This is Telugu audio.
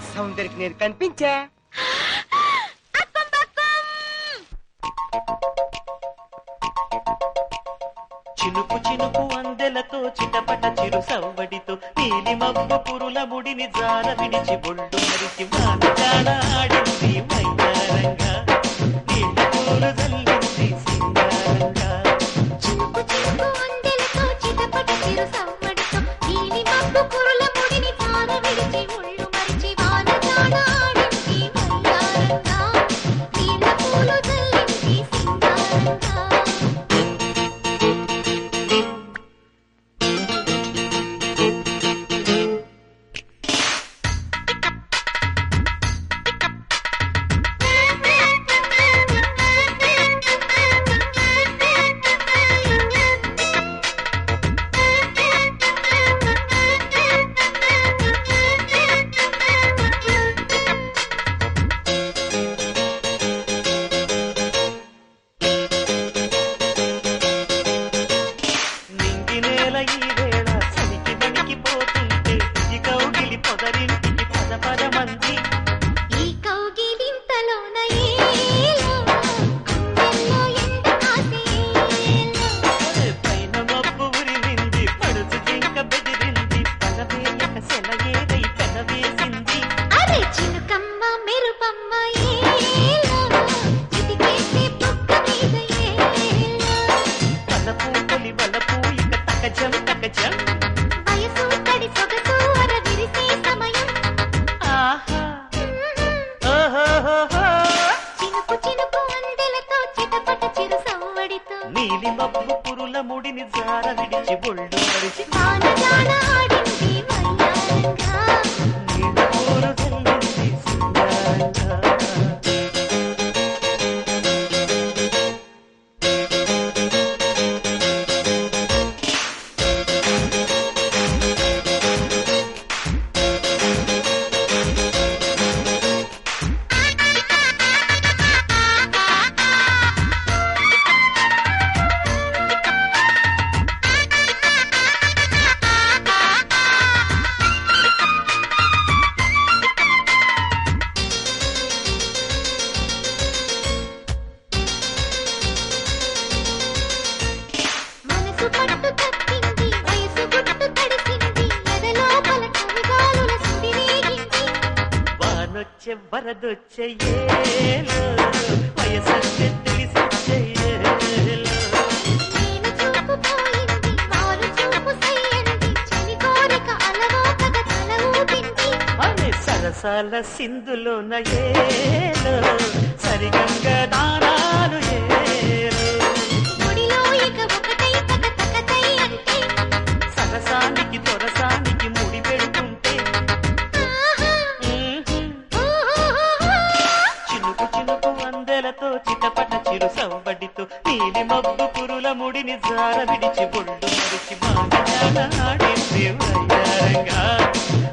సౌందర్యకి నేను కనిపించా చినుకు చినుకు అందెలతో చిటపట చిరు సవ్వడితో నీలి మబ్బు పురుల ముడిని జార విడిచి బొళ్ళు మరిచి వానజాడ ఆడింది మైదారంగా నీళ్ళ పూలు జల్లింది సింగారంగా చినుకు చినుకు అందెలతో చిటపట చిరు సవ్వడితో నీలి మబ్బు కురుల ముడిని తార విడిచి ముళ్ళు మరిచి వాన జాడ ఆడింది వయ్యారంగా నీళ్ళ పూలు జల్లింది సింగారంగా నింగి నేల ఈ వేళ చలికి వణికిపోతుంటే ఈ కౌగిలి పొదరింటికి పద పద మంది ఈ కౌగిలింతలోన ఏలో అందెల్లో ఎండ కాసేలో పైన మబ్బు ఉరిమింది పడుచు జింక బెదిరింది పలవేయక సెలయేరై పెనవేసింది అరే చినుకమ్మ మెరుపమ్మ ఏలో చిటికేసి బుక్క మీద ఏలో పలపు తొలి వలపు ఇక తకజం తకజం వయసు తడి సొగసు అర విరిసే సమయం ఆహా ఓహోహోహో. చినుకు చినుకు అందెలతో చిటపట చిరు సవ్వడితో నీలి మబ్బు పురుల ముడిని జార విడిచి బొళ్ళు మరిచి వాన జాడ ఆడింది వయ్యారంగా నీళ్ళ పూలు చల్లింది సింగారంగా. మనసు పట్టు తప్పింది వయసు గుట్టు తడిసింది ఎదలోపల కవిగాలుల సుడి రేగింది వానొచ్చే వరదొచ్చే ఏలో వయసొచ్చే తెలిసొచ్చే ఏలో నేను చూపు పోయింది మారు చూపు సయ్యంది చలి కోరిక అలవోకగా తల ఊపింది అరే సరసాల సింధులోన ఏలో సరిగంగ దానాలు ఏలో ముడిలో ఇక ఒకటై తక తకతై అంటే సరసానికి దొరసానికి ముడి పెడుతుంటే ఆహా మ్మ్హ్మ్. ఓహోహోహో. చినుకు చినుకు అందెలతో చిటపట చిరు సవ్వడితో నీలి మబ్బు కురుల ముడిని జార విడిచి బొళ్ళు మరిచి బాగా ఆడింది వయ్యారంగా